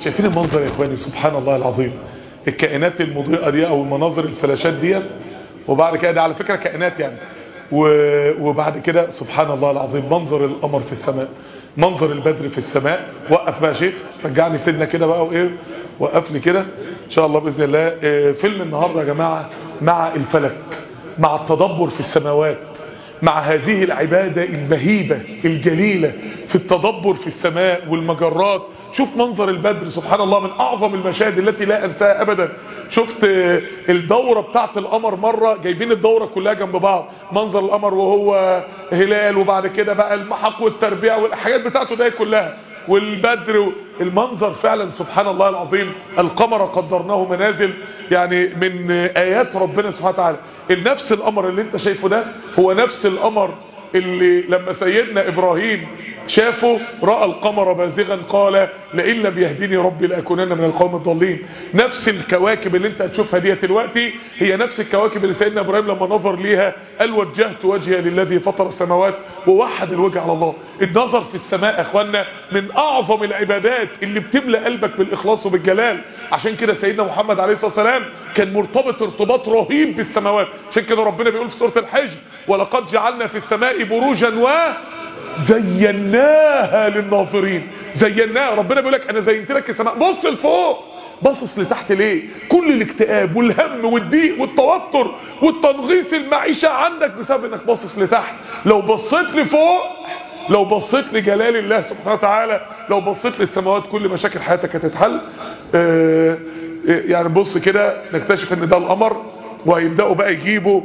شايفين المنظر يا اخواني سبحان الله العظيم الكائنات المضيئة دي او المناظر الفلاشات دي وبعد كده ده على فكرة كائنات يعني وبعد كده سبحان الله العظيم منظر القمر في السماء منظر البدر في السماء وقف بقى يا شيخ رجعني سيدنا كده بقى وايه وقف لي كده ان شاء الله باذن الله فيلم النهارده يا جماعه مع الفلك مع التدبر في السماوات مع هذه العبادة البهيبة الجليلة في التدبر في السماء والمجرات شوف منظر البدر سبحان الله من أعظم المشاهد التي لا أنساها أبدا شفت الدورة بتاعت القمر مرة جايبين الدورة كلها جنب بعض منظر القمر وهو هلال وبعد كده بقى المحق والتربيع والحاجات بتاعته ده كلها والبدر المنظر فعلا سبحان الله العظيم القمر قدرناه منازل يعني من آيات ربنا سبحانه وتعالى النفس القمر اللي انت شايفه ده هو نفس القمر اللي لما سيدنا إبراهيم شافه رأى القمر بازغا قال لئن لم يهديني ربي لأكونن من القوم الضالين نفس الكواكب اللي انت هتشوفها دي دلوقتي هي نفس الكواكب اللي سيدنا إبراهيم لما نظر ليها قال وجهت وجهي للذي فطر السماوات ووحد الوجه على الله النظر في السماء اخوانا من أعظم العبادات اللي بتملى قلبك بالإخلاص وبالجلال عشان كده سيدنا محمد عليه الصلاة والسلام كان مرتبط ارتباط رهيب بالسماوات عشان كده ربنا بيقول في سورة الحج ولقد جعلنا في السماء بروجا و زيناها للناظرين زيناها ربنا بيقول لك انا زينت لك السماء بص لفوق باصص لتحت ليه كل الاكتئاب والهم والضيق والتوتر والتنغيص المعيشة عندك بسبب انك باصص لتحت لو بصيت لفوق لو بصيت لجلال الله سبحانه وتعالى لو بصيت للسماوات كل مشاكل حياتك هتتحل اه يعني بص كده نكتشف ان ده القمر وهيبداوا بقى يجيبوا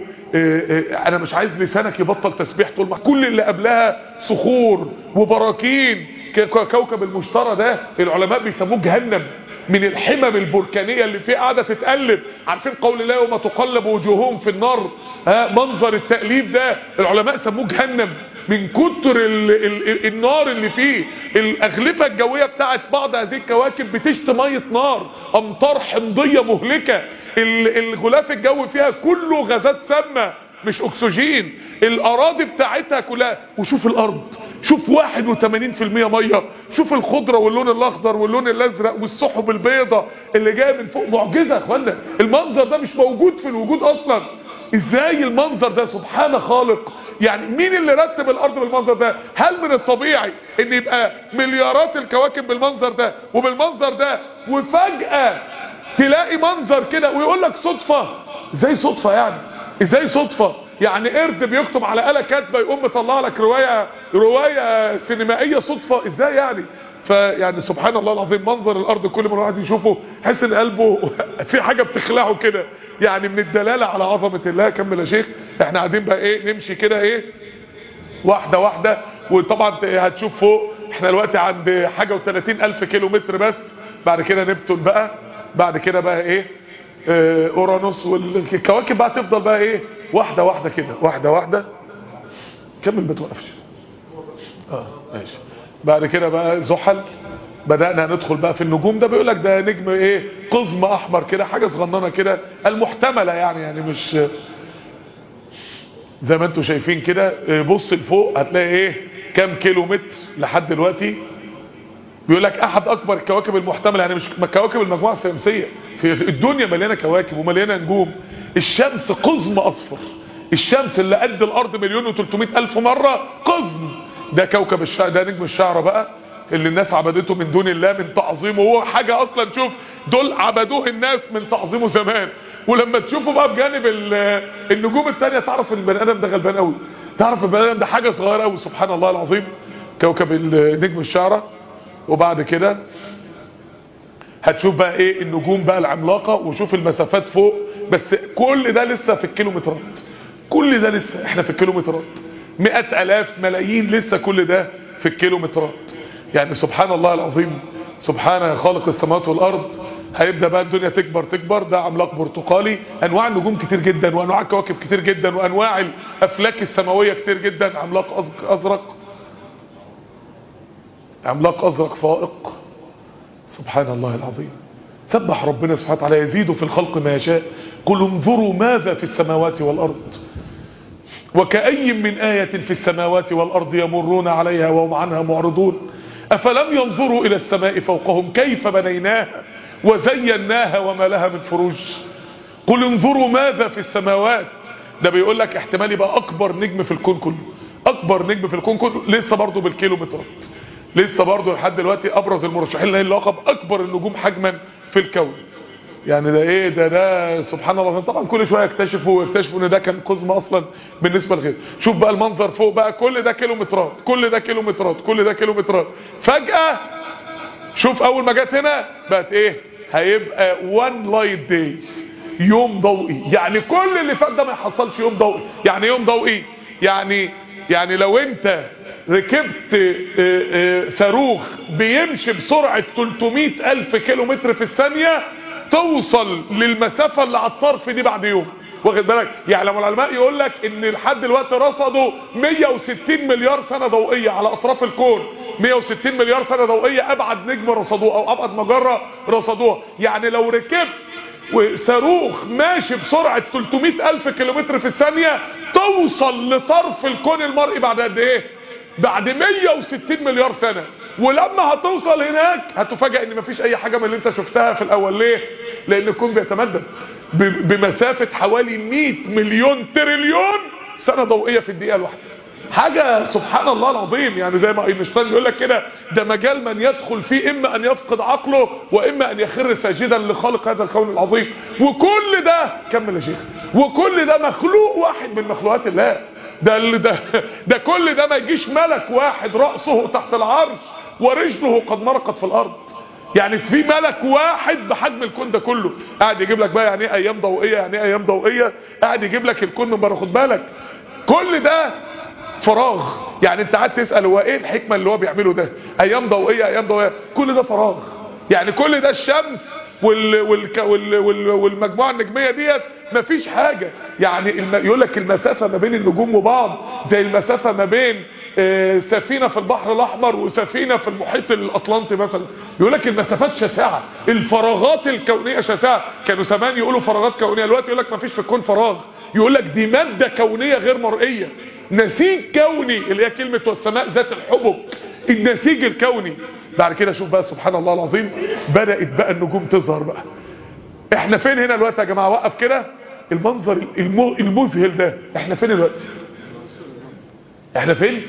انا مش عايز لسانك يبطل تسبيح طول ما كل اللي قبلها صخور وبراكين كوكب المشتري ده العلماء بيسموه جهنم من الحمم البركانيه اللي فيه قاعده تتقلب عارفين قول الله يوم تقلب وجوههم في النار ها منظر التقليب ده العلماء سموه جهنم من كتر ال ال النار اللي فيه الاغلفه الجويه بتاعت بعض هذه الكواكب بتشت ميه نار امطار حمضيه مهلكه الغلاف الجوي فيها كله غازات سامه مش اكسجين الاراضي بتاعتها كلها وشوف الارض شوف 81% ميه شوف الخضره واللون الاخضر واللون الازرق والسحب البيضاء اللي جايه من فوق معجزه يا اخوانا المنظر ده مش موجود في الوجود اصلا ازاي المنظر ده سبحان خالق يعني مين اللي رتب الارض بالمنظر ده هل من الطبيعي ان يبقى مليارات الكواكب بالمنظر ده وبالمنظر ده وفجأة تلاقي منظر كده ويقول لك صدفة ازاي صدفة يعني ازاي صدفة يعني قرد بيكتب على آلة كاتبة يقوم مطلع لك رواية رواية سينمائية صدفة ازاي يعني فيعني سبحان الله العظيم منظر الارض كل ما الواحد يشوفه حس ان قلبه في حاجه بتخلعه كده يعني من الدلاله على عظمه الله كمل يا شيخ احنا قاعدين بقى ايه نمشي كده ايه واحده واحده وطبعا هتشوف فوق احنا دلوقتي عند حاجه و30 الف كيلو متر بس بعد كده نبتون بقى بعد كده بقى ايه اه اورانوس والكواكب بقى تفضل بقى ايه واحده واحده كده واحده واحده كمل ما توقفش اه ماشي بعد كده بقى زحل بدأنا ندخل بقى في النجوم ده بيقول لك ده نجم ايه قزم احمر كده حاجة صغننة كده المحتملة يعني يعني مش زي ما انتم شايفين كده بص لفوق هتلاقي ايه كام كيلو متر لحد دلوقتي بيقول لك احد اكبر الكواكب المحتمله يعني مش كواكب المجموعه الشمسيه في الدنيا مليانه كواكب ومليانه نجوم الشمس قزم اصفر الشمس اللي قد الارض مليون و300 الف مره قزم ده كوكب الشعر ده نجم الشعر بقى اللي الناس عبدته من دون الله من تعظيمه هو حاجة اصلا شوف دول عبدوه الناس من تعظيمه زمان ولما تشوفه بقى بجانب النجوم التانية تعرف ان البني ادم ده غلبان قوي تعرف البني ادم ده حاجة صغيرة قوي سبحان الله العظيم كوكب نجم الشعرة وبعد كده هتشوف بقى ايه النجوم بقى العملاقة وشوف المسافات فوق بس كل ده لسه في الكيلومترات كل ده لسه احنا في الكيلومترات مئة الاف ملايين لسه كل ده في الكيلومترات يعني سبحان الله العظيم سبحان خالق السماوات والارض هيبدأ بقى الدنيا تكبر تكبر ده عملاق برتقالي انواع النجوم كتير جدا وانواع الكواكب كتير جدا وانواع الافلاك السماوية كتير جدا عملاق ازرق عملاق ازرق فائق سبحان الله العظيم سبح ربنا سبحانه وتعالى يزيد في الخلق ما يشاء قل انظروا ماذا في السماوات والارض وكأي من آية في السماوات والأرض يمرون عليها وهم عنها معرضون افلم ينظروا الى السماء فوقهم كيف بنيناها وزيناها وما لها من فروج قل انظروا ماذا في السماوات ده بيقول لك احتمال يبقى اكبر نجم في الكون كله اكبر نجم في الكون كله لسه برضه بالكيلومترات لسه برضه لحد دلوقتي ابرز المرشحين له اللقب اكبر النجوم حجما في الكون يعني ده ايه ده ده سبحان الله طبعا كل شويه يكتشفوا ويكتشفوا ان ده كان قزم اصلا بالنسبه لغيره شوف بقى المنظر فوق بقى كل ده كيلومترات كل ده كيلومترات كل ده كيلومترات فجاه شوف اول ما جت هنا بقت ايه هيبقى وان لايت دايز يوم ضوئي يعني كل اللي فات ده ما يحصلش يوم ضوئي يعني يوم ضوئي يعني يعني لو انت ركبت اه اه صاروخ بيمشي بسرعة 300 الف كيلو متر في الثانية توصل للمسافة اللي على الطرف دي بعد يوم واخد بالك يعني لما العلماء يقول لك ان لحد دلوقتي رصدوا 160 مليار سنة ضوئية على اطراف الكون 160 مليار سنة ضوئية ابعد نجم رصدوه او ابعد مجرة رصدوها يعني لو ركبت وصاروخ ماشي بسرعة 300 الف كيلومتر في الثانية توصل لطرف الكون المرئي بعد قد ايه بعد 160 مليار سنة ولما هتوصل هناك هتفاجئ ان مفيش اي حاجة من اللي انت شفتها في الاول ليه لان الكون بيتمدد بمسافة حوالي 100 مليون تريليون سنة ضوئية في الدقيقة الواحدة حاجة سبحان الله العظيم يعني زي ما اينشتاين بيقول لك كده ده مجال من يدخل فيه اما ان يفقد عقله واما ان يخر ساجدا لخالق هذا الكون العظيم وكل ده كمل يا شيخ وكل ده مخلوق واحد من مخلوقات الله ده اللي ده ده كل ده ما يجيش ملك واحد رأسه تحت العرش ورجله قد مرقت في الارض يعني في ملك واحد بحجم الكون ده كله قاعد يجيب لك بقى يعني ايه ايام ضوئيه يعني ايه ايام ضوئيه قاعد يجيب لك الكون من بره خد بالك كل ده فراغ يعني انت قاعد تسال هو ايه الحكمه اللي هو بيعمله ده ايام ضوئيه ايام ضوئيه كل ده فراغ يعني كل ده الشمس وال وال وال وال والمجموعه النجميه ديت مفيش حاجه يعني الم... يقول لك المسافه ما بين النجوم وبعض زي المسافه ما بين آه سفينه في البحر الاحمر وسفينه في المحيط الاطلنطي مثلا يقول لك المسافات شاسعه الفراغات الكونيه شاسعه كانوا زمان يقولوا فراغات كونيه دلوقتي يقول لك مفيش في الكون فراغ يقول لك دي ماده كونيه غير مرئيه نسيج كوني اللي هي كلمه والسماء ذات الحبك النسيج الكوني بعد كده شوف بقى سبحان الله العظيم بدأت بقى النجوم تظهر بقى احنا فين هنا الوقت يا جماعة وقف كده المنظر المذهل ده احنا فين الوقت احنا فين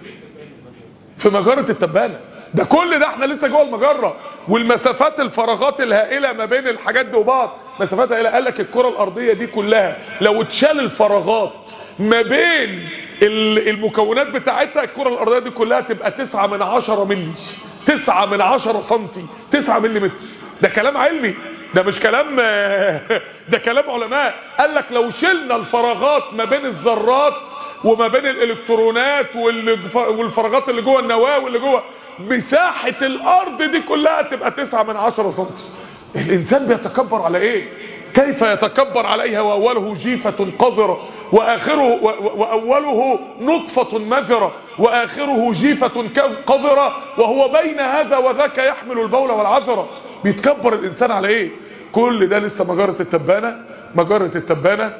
في مجرة التبانة ده كل ده احنا لسه جوه المجرة والمسافات الفراغات الهائلة ما بين الحاجات دي وبعض مسافات هائلة قال لك الكرة الارضية دي كلها لو اتشال الفراغات ما بين المكونات بتاعتها الكرة الارضية دي كلها تبقى تسعة من عشرة ملي تسعة من عشرة سنتي تسعة ملي متر ده كلام علمي ده مش كلام ده كلام علماء قال لك لو شلنا الفراغات ما بين الذرات وما بين الالكترونات والفراغات اللي جوه النواة واللي جوه مساحة الارض دي كلها تبقى تسعة من عشرة سنتي الانسان بيتكبر على ايه كيف يتكبر عليها واوله جيفة قذرة واخره واوله نطفة مذرة واخره جيفة قذرة وهو بين هذا وذاك يحمل البول والعذرة بيتكبر الانسان على ايه كل ده لسه مجرة التبانة مجرة التبانة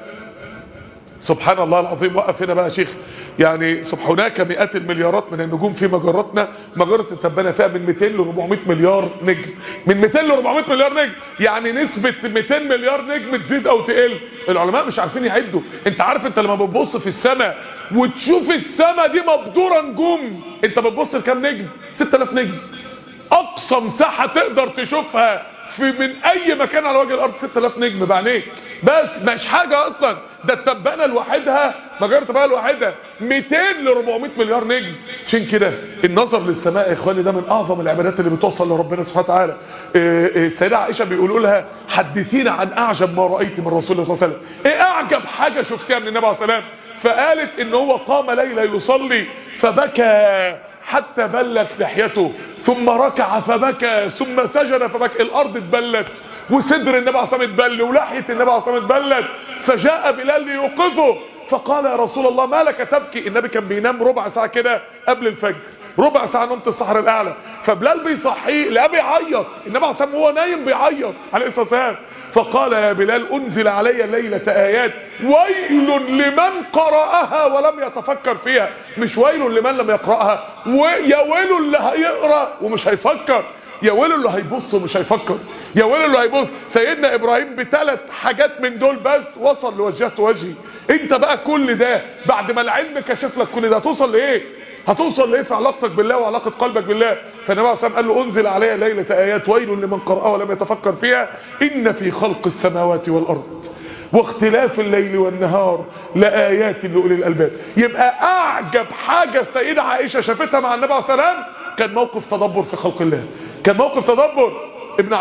سبحان الله العظيم وقف هنا بقى يا شيخ يعني هناك مئات المليارات من النجوم في مجراتنا مجرة التبانة فيها من 200 ل 400 مليار نجم من 200 ل 400 مليار نجم يعني نسبة 200 مليار نجم تزيد او تقل العلماء مش عارفين يعدوا انت عارف انت لما بتبص في السماء وتشوف السماء دي مبدورة نجوم انت بتبص لكام نجم 6000 نجم اقصى مساحة تقدر تشوفها في من اي مكان على وجه الارض 6000 نجم بعينيك بس مش حاجة اصلا ده التبانة لوحدها مجرة التبانة لوحدها 200 ل 400 مليار نجم عشان كده النظر للسماء يا اخواني ده من اعظم العبادات اللي بتوصل لربنا سبحانه وتعالى السيدة عائشة بيقولوا لها حدثينا عن اعجب ما رأيت من رسول الله صلى الله عليه وسلم ايه اعجب حاجة شفتها من النبي عليه الصلاة والسلام فقالت ان هو قام ليلة يصلي فبكى حتى بلت لحيته ثم ركع فبكى ثم سجد فبكى الارض اتبلت وصدر النبي عليه الصلاه والسلام اتبل ولحيه النبي عليه الصلاه والسلام اتبلت فجاء بلال ليوقظه فقال يا رسول الله ما لك تبكي النبي كان بينام ربع ساعه كده قبل الفجر ربع ساعه نمت الصحراء الاعلى فبلال بيصحيه لا بيعيط النبي عليه الصلاه وهو نايم بيعيط عليه الصلاه والسلام فقال يا بلال انزل علي ليله ايات ويل لمن قراها ولم يتفكر فيها مش ويل لمن لم يقراها ويا ويل اللي هيقرا ومش هيفكر يا ويل اللي هيبص ومش هيفكر يا ويل اللي هيبص سيدنا ابراهيم بثلاث حاجات من دول بس وصل لوجهت وجهي انت بقى كل ده بعد ما العلم كشف لك كل ده هتوصل لايه هتوصل لايه في علاقتك بالله وعلاقه قلبك بالله فالنبي عليه الصلاه قال له انزل علي ليله ايات ويل لمن قراها ولم يتفكر فيها ان في خلق السماوات والارض واختلاف الليل والنهار لآيات لأولي الألباب يبقى أعجب حاجة السيدة عائشة شافتها مع النبي عليه الصلاة والسلام كان موقف تدبر في خلق الله كان موقف تدبر ابن